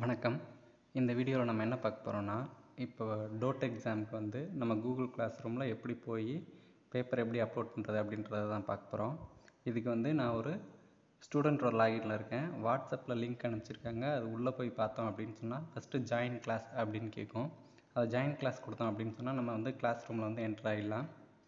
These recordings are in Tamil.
வணக்கம் இந்த வீடியோவில் நம்ம என்ன பார்க்க போகிறோம்னா இப்போ டோட் எக்ஸாமுக்கு வந்து நம்ம கூகுள் கிளாஸ் ரூமில் எப்படி போய் பேப்பர் எப்படி அப்லோட் பண்ணுறது அப்படின்றத தான் பார்க்க போகிறோம் இதுக்கு வந்து நான் ஒரு ஸ்டூடெண்ட்டோட லாகின்ல இருக்கேன் வாட்ஸ்அப்பில் லிங்க் அனுப்பிச்சிருக்காங்க அது உள்ளே போய் பார்த்தோம் அப்படின்னு சொன்னால் ஃபஸ்ட்டு ஜாயின் கிளாஸ் அப்படின்னு கேட்கும் அது ஜாயின் கிளாஸ் கொடுத்தோம் அப்படின்னு சொன்னால் நம்ம வந்து கிளாஸ் ரூமில் வந்து என்ட்ரு ஆகிடலாம்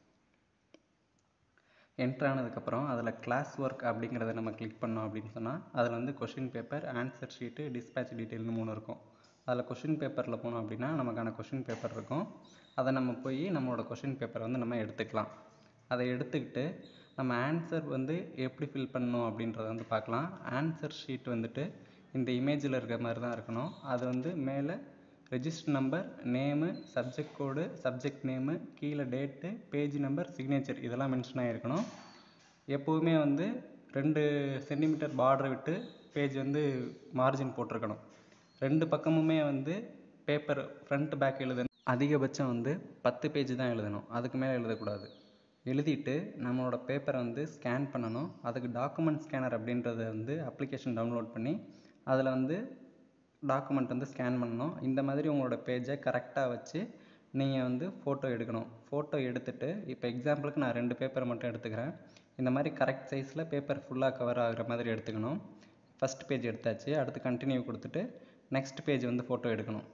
என்ட்ரு ஆனதுக்கப்புறம் அதில் கிளாஸ் ஒர்க் அப்படிங்கிறத நம்ம கிளிக் பண்ணோம் அப்படின்னு சொன்னால் அதில் வந்து question paper answer sheet dispatch டீட்டெயில்னு மூணு இருக்கும் அதில் கொஷின் பேப்பரில் போனோம் அப்படின்னா நமக்கான கொஷின் பேப்பர் இருக்கும் அதை நம்ம போய் நம்மளோட கொஷின் பேப்பரை வந்து நம்ம எடுத்துக்கலாம் அதை எடுத்துக்கிட்டு நம்ம ஆன்சர் வந்து எப்படி ஃபில் பண்ணணும் அப்படின்றத வந்து பார்க்கலாம் ஆன்சர் ஷீட் வந்துட்டு இந்த இமேஜில் இருக்கிற மாதிரி தான் இருக்கணும் அது வந்து மேலே register number name subject code subject name கீழே டேட்டு பேஜ் நம்பர் சிக்னேச்சர் இதெல்லாம் மென்ஷன் ஆகிருக்கணும் எப்போவுமே வந்து ரெண்டு சென்டிமீட்டர் பார்டர் விட்டு பேஜ் வந்து மார்ஜின் போட்டிருக்கணும் ரெண்டு பக்கமுமே வந்து பேப்பர் ஃப்ரண்ட் பேக் எழுதணும் அதிகபட்சம் வந்து பத்து பேஜ் தான் எழுதணும் அதுக்கு மேலே எழுதக்கூடாது எழுதிட்டு நம்மளோட பேப்பரை வந்து ஸ்கேன் பண்ணணும் அதுக்கு டாக்குமெண்ட் ஸ்கேனர் அப்படின்றத வந்து அப்ளிகேஷன் டவுன்லோட் பண்ணி அதில் வந்து டாக்குமெண்ட் வந்து ஸ்கேன் பண்ணணும் இந்த மாதிரி உங்களோட பேஜை கரெக்டாக வச்சு நீங்கள் வந்து ஃபோட்டோ எடுக்கணும் ஃபோட்டோ எடுத்துகிட்டு இப்போ எக்ஸாம்பிளுக்கு நான் ரெண்டு பேப்பரை மட்டும் எடுத்துக்கிறேன் இந்த மாதிரி கரெக்ட் சைஸில் பேப்பர் ஃபுல்லாக கவர் ஆகிற மாதிரி எடுத்துக்கணும் ஃபஸ்ட் பேஜ் எடுத்தாச்சு அடுத்து கண்டினியூ கொடுத்துட்டு நெக்ஸ்ட் பேஜ் வந்து ஃபோட்டோ எடுக்கணும்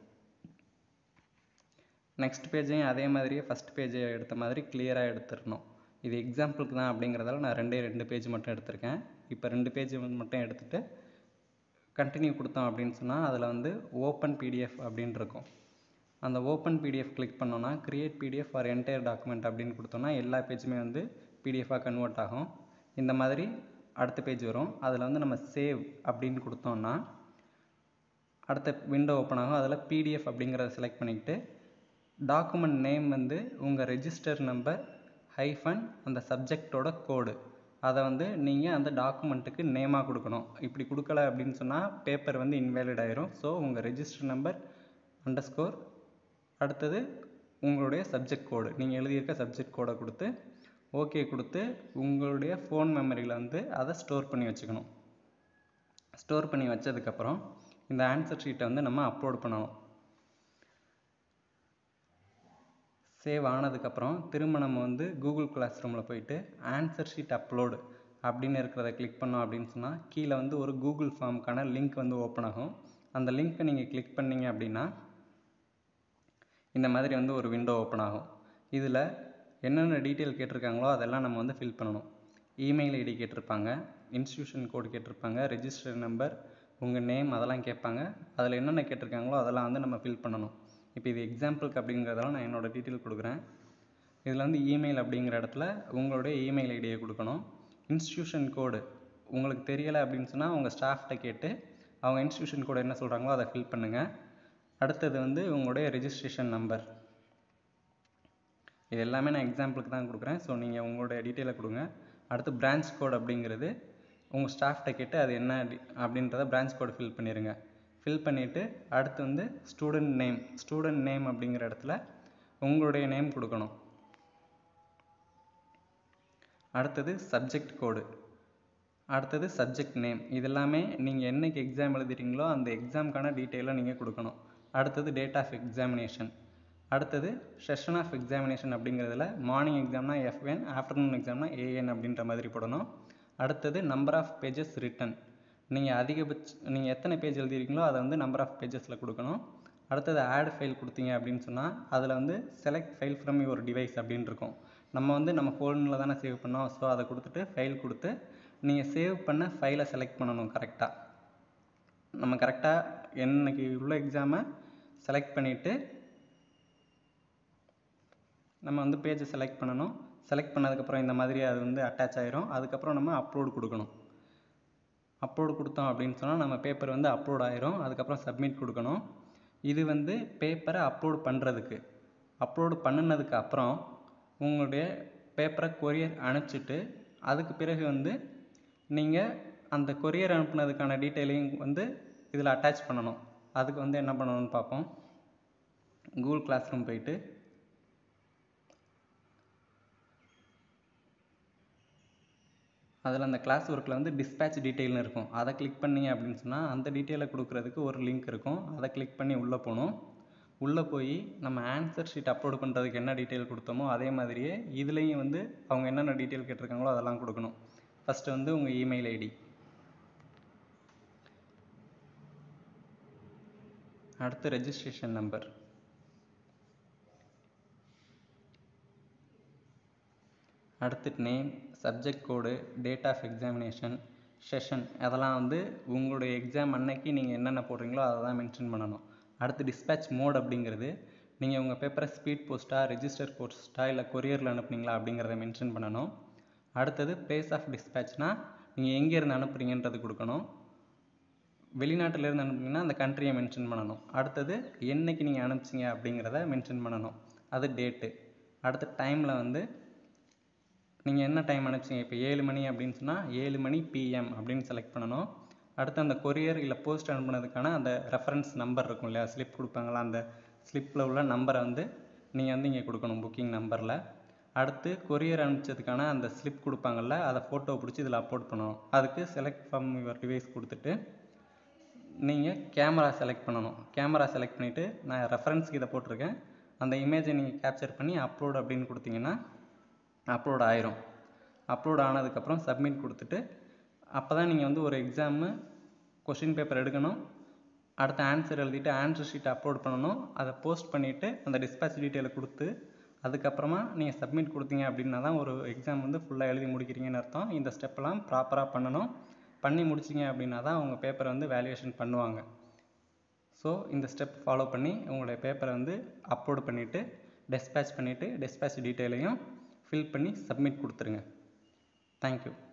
நெக்ஸ்ட் பேஜையும் அதே மாதிரியே ஃபஸ்ட் பேஜை எடுத்த மாதிரி கிளியராக எடுத்துடணும் இது எக்ஸாம்பிளுக்கு தான் அப்படிங்கிறதால நான் ரெண்டே ரெண்டு பேஜ் மட்டும் எடுத்திருக்கேன் இப்போ ரெண்டு பேஜ் மட்டும் எடுத்துகிட்டு கண்டினியூ கொடுத்தோம் அப்படின்னு சொன்னால் அதில் வந்து ஓப்பன் பிடிஎஃப் அப்படின்னு இருக்கும் அந்த ஓப்பன் பிடிஎஃப் கிளிக் பண்ணோன்னா create PDF for entire document அப்படின்னு கொடுத்தோன்னா எல்லா பேஜுமே வந்து பிடிஎஃபாக கன்வெர்ட் ஆகும் இந்த மாதிரி அடுத்த பேஜ் வரும் அதில் வந்து நம்ம சேவ் அப்படின்னு கொடுத்தோன்னா அடுத்த விண்டோ ஓப்பன் ஆகும் அதில் பிடிஎஃப் அப்படிங்கிறத செலக்ட் பண்ணிக்கிட்டு டாக்குமெண்ட் நேம் வந்து உங்கள் ரெஜிஸ்டர் நம்பர் ஹைஃபன் அந்த சப்ஜெக்டோட கோடு அதை வந்து நீங்கள் அந்த டாக்குமெண்ட்டுக்கு நேமாக கொடுக்கணும் இப்படி கொடுக்கல அப்படின்னு சொன்னால் பேப்பர் வந்து இன்வேலிட் ஆயிரும் ஸோ உங்கள் ரெஜிஸ்டர் நம்பர் அண்டர் ஸ்கோர் அடுத்தது உங்களுடைய சப்ஜெக்ட் கோடு நீங்கள் எழுதியிருக்க சப்ஜெக்ட் கோடை கொடுத்து ஓகே கொடுத்து உங்களுடைய ஃபோன் மெமரியில் வந்து அதை ஸ்டோர் பண்ணி வச்சுக்கணும் ஸ்டோர் பண்ணி வச்சதுக்கப்புறம் இந்த ஆன்சர் ஷீட்டை வந்து நம்ம அப்லோட் பண்ணணும் சேவ் ஆனதுக்கப்புறம் திரும்ப நம்ம வந்து கூகுள் கிளாஸ் ரூமில் போயிட்டு ஆன்சர் ஷீட் அப்லோடு அப்படின்னு இருக்கிறத கிளிக் பண்ணோம் அப்படின்னு சொன்னால் கீழே வந்து ஒரு கூகுள் ஃபார்முக்கான லிங்க் வந்து ஓப்பன் ஆகும் அந்த லிங்க்கை நீங்கள் கிளிக் பண்ணீங்க அப்படின்னா இந்த மாதிரி வந்து ஒரு விண்டோ ஓப்பன் ஆகும் இதில் என்னென்ன டீட்டெயில் கேட்டிருக்காங்களோ அதெல்லாம் நம்ம வந்து ஃபில் பண்ணணும் இமெயில் ஐடி கேட்டிருப்பாங்க இன்ஸ்டியூஷன் கோடு கேட்டிருப்பாங்க ரெஜிஸ்டர் நம்பர் உங்கள் நேம் அதெல்லாம் கேட்பாங்க அதில் என்னென்ன கேட்டிருக்காங்களோ அதெல்லாம் வந்து நம்ம ஃபில் பண்ணணும் இப்போ இது எக்ஸாம்பிளுக்கு அப்படிங்கிறதெல்லாம் நான் என்னோடய டீட்டெயில் கொடுக்குறேன் இதில் வந்து இமெயில் அப்படிங்கிற இடத்துல உங்களுடைய இமெயில் ஐடியை கொடுக்கணும் இன்ஸ்டியூஷன் கோடு உங்களுக்கு தெரியலை அப்படின்னு சொன்னால் உங்கள் ஸ்டாஃப்கிட்ட கேட்டு அவங்க இன்ஸ்டியூஷன் கோடு என்ன சொல்கிறாங்களோ அதை ஃபில் பண்ணுங்கள் அடுத்தது வந்து உங்களுடைய ரெஜிஸ்ட்ரேஷன் நம்பர் இது எல்லாமே நான் எக்ஸாம்பிளுக்கு தான் கொடுக்குறேன் ஸோ நீங்கள் உங்களுடைய டீட்டெயிலை கொடுங்க அடுத்து பிரான்ச் கோட் அப்படிங்கிறது உங்கள் ஸ்டாஃப்கிட்ட கேட்டு அது என்ன அப்படின்றத பிரான்ச் கோடு ஃபில் பண்ணிடுங்க ஃபில் பண்ணிவிட்டு அடுத்து வந்து ஸ்டூடெண்ட் நேம் ஸ்டூடெண்ட் நேம் அப்படிங்கிற இடத்துல உங்களுடைய நேம் கொடுக்கணும் அடுத்தது சப்ஜெக்ட் கோடு அடுத்தது சப்ஜெக்ட் நேம் இதெல்லாமே நீங்கள் என்னைக்கு எக்ஸாம் எழுதுறீங்களோ அந்த எக்ஸாமுக்கான டீட்டெயிலை நீங்கள் கொடுக்கணும் அடுத்தது டேட் ஆஃப் எக்ஸாமினேஷன் அடுத்தது செஷன் ஆஃப் எக்ஸாமினேஷன் அப்படிங்கிறதுல மார்னிங் எக்ஸாம்னா எஃப்என் ஆஃப்டர்நூன் எக்ஸாம்னா ஏஎன் அப்படின்ற மாதிரி போடணும் அடுத்தது நம்பர் ஆஃப் பேஜஸ் ரிட்டன் நீங்கள் அதிகபட்ச நீங்கள் எத்தனை பேஜ் எழுதிருக்கீங்களோ அதை வந்து நம்பர் ஆஃப் பேஜஸில் கொடுக்கணும் அடுத்தது ஆட் ஃபைல் கொடுத்தீங்க அப்படின்னு சொன்னால் அதில் வந்து select file from your device அப்படின்னு இருக்கும் நம்ம வந்து நம்ம ஃபோனில் தானே சேவ் பண்ணோம் ஸோ அதை கொடுத்துட்டு ஃபைல் கொடுத்து நீங்கள் சேவ் பண்ண ஃபைலை செலக்ட் பண்ணணும் கரெக்டாக நம்ம கரெக்டாக என்னைக்கு உள்ள எக்ஸாமை செலக்ட் பண்ணிவிட்டு நம்ம வந்து பேஜை செலக்ட் பண்ணணும் செலக்ட் பண்ணதுக்கப்புறம் இந்த மாதிரி அது வந்து அட்டாச் ஆயிரும் அதுக்கப்புறம் நம்ம அப்லோடு கொடுக்கணும் அப்லோடு கொடுத்தோம் அப்படின்னு சொன்னால் நம்ம பேப்பர் வந்து அப்லோட் ஆயிரும் அதுக்கப்புறம் சப்மிட் கொடுக்கணும் இது வந்து பேப்பரை அப்லோட் பண்ணுறதுக்கு அப்லோடு பண்ணினதுக்கு அப்புறம் உங்களுடைய பேப்பரை கொரியர் அனுப்பிச்சிட்டு அதுக்கு பிறகு வந்து நீங்கள் அந்த கொரியர் அனுப்புனதுக்கான டீட்டெயிலையும் வந்து இதில் அட்டாச் பண்ணணும் அதுக்கு வந்து என்ன பண்ணணும்னு பார்ப்போம் கூகுள் கிளாஸ் ரூம் போயிட்டு அதில் அந்த கிளாஸ் ஒர்க்கில் வந்து டிஸ்பேட்ச் டீட்டெயில்னு இருக்கும் அதை கிளிக் பண்ணீங்க அப்படின்னு சொன்னால் அந்த டீட்டெயிலை கொடுக்குறதுக்கு ஒரு லிங்க் இருக்கும் அதை கிளிக் பண்ணி உள்ளே போகணும் உள்ளே போய் நம்ம ஆன்சர் ஷீட் அப்லோட் பண்ணுறதுக்கு என்ன டீட்டெயில் கொடுத்தோமோ அதே மாதிரியே இதுலேயும் வந்து அவங்க என்னென்ன டீட்டெயில் கேட்டிருக்காங்களோ அதெல்லாம் கொடுக்கணும் ஃபஸ்ட்டு வந்து உங்கள் இமெயில் ஐடி அடுத்து ரெஜிஸ்ட்ரேஷன் நம்பர் அடுத்து name subject code date of examination session அதெல்லாம் வந்து உங்களுடைய எக்ஸாம் அன்னைக்கு நீங்கள் என்னென்ன போடுறீங்களோ அதை தான் மென்ஷன் பண்ணணும் அடுத்து டிஸ்பேட்ச் மோட் அப்படிங்கிறது நீங்கள் உங்கள் பேப்பரை ஸ்பீட் போஸ்ட்டாக ரெஜிஸ்டர் போஸ்ட்டா இல்லை கொரியரில் அனுப்புனீங்களா அப்படிங்கிறத மென்ஷன் பண்ணணும் அடுத்தது பிளேஸ் ஆஃப் டிஸ்பேட்ச்னால் நீங்கள் எங்கேருந்து அனுப்புறீங்கன்றது கொடுக்கணும் வெளிநாட்டிலேருந்து அனுப்புனீங்கன்னா அந்த கண்ட்ரியை மென்ஷன் பண்ணணும் அடுத்தது என்னைக்கு நீங்கள் அனுப்பிச்சிங்க அப்படிங்கிறத மென்ஷன் பண்ணணும் அது டேட்டு அடுத்த டைமில் வந்து நீங்கள் என்ன டைம் அனுப்பிச்சிங்க இப்போ ஏழு மணி அப்படின்னு சொன்னால் ஏழு மணி பிஎம் அப்படின்னு செலக்ட் பண்ணணும் அடுத்து அந்த கொரியர் இல்லை போஸ்ட் அனுப்புனதுக்கான அந்த ரெஃபரன்ஸ் நம்பர் இருக்கும் இல்லையா ஸ்லிப் கொடுப்பாங்களா அந்த ஸ்லிப்பில் உள்ள நம்பரை வந்து நீங்கள் வந்து இங்கே கொடுக்கணும் புக்கிங் நம்பரில் அடுத்து கொரியர் அனுப்பிச்சதுக்கான அந்த ஸ்லிப் கொடுப்பாங்கல்ல அதை ஃபோட்டோ பிடிச்சி இதில் அப்லோட் பண்ணணும் அதுக்கு செலக்ட் ஃப்ரம் யுவர் டிவைஸ் கொடுத்துட்டு நீங்கள் கேமரா செலக்ட் பண்ணணும் கேமரா செலக்ட் பண்ணிவிட்டு நான் ரெஃபரன்ஸ்க்கு இதை போட்டிருக்கேன் அந்த இமேஜை நீங்கள் கேப்சர் பண்ணி அப்லோட் அப்படின்னு கொடுத்தீங்கன்னா அப்லோட் ஆயிரும் அப்லோட் ஆனதுக்கப்புறம் சப்மிட் கொடுத்துட்டு அப்போ தான் நீங்கள் வந்து ஒரு எக்ஸாமு கொஷின் பேப்பர் எடுக்கணும் அடுத்த ஆன்சர் எழுதிட்டு ஆன்சர் ஷீட் அப்லோட் பண்ணணும் அதை போஸ்ட் பண்ணிவிட்டு அந்த டிஸ்பேச் டீட்டெயிலை கொடுத்து அதுக்கப்புறமா நீங்கள் சப்மிட் கொடுத்தீங்க அப்படின்னா தான் ஒரு எக்ஸாம் வந்து ஃபுல்லாக எழுதி முடிக்கிறீங்கன்னு அர்த்தம் இந்த ஸ்டெப்பெல்லாம் ப்ராப்பராக பண்ணணும் பண்ணி முடிச்சிங்க அப்படின்னா தான் உங்கள் பேப்பரை வந்து வேல்யூவேஷன் பண்ணுவாங்க ஸோ இந்த ஸ்டெப் ஃபாலோ பண்ணி உங்களுடைய பேப்பரை வந்து அப்லோட் பண்ணிவிட்டு டெஸ்பேச் பண்ணிவிட்டு டெஸ்பேச் டீட்டெயிலையும் ஃபில் பண்ணி சப்மிட் கொடுத்துருங்க தேங்க்யூ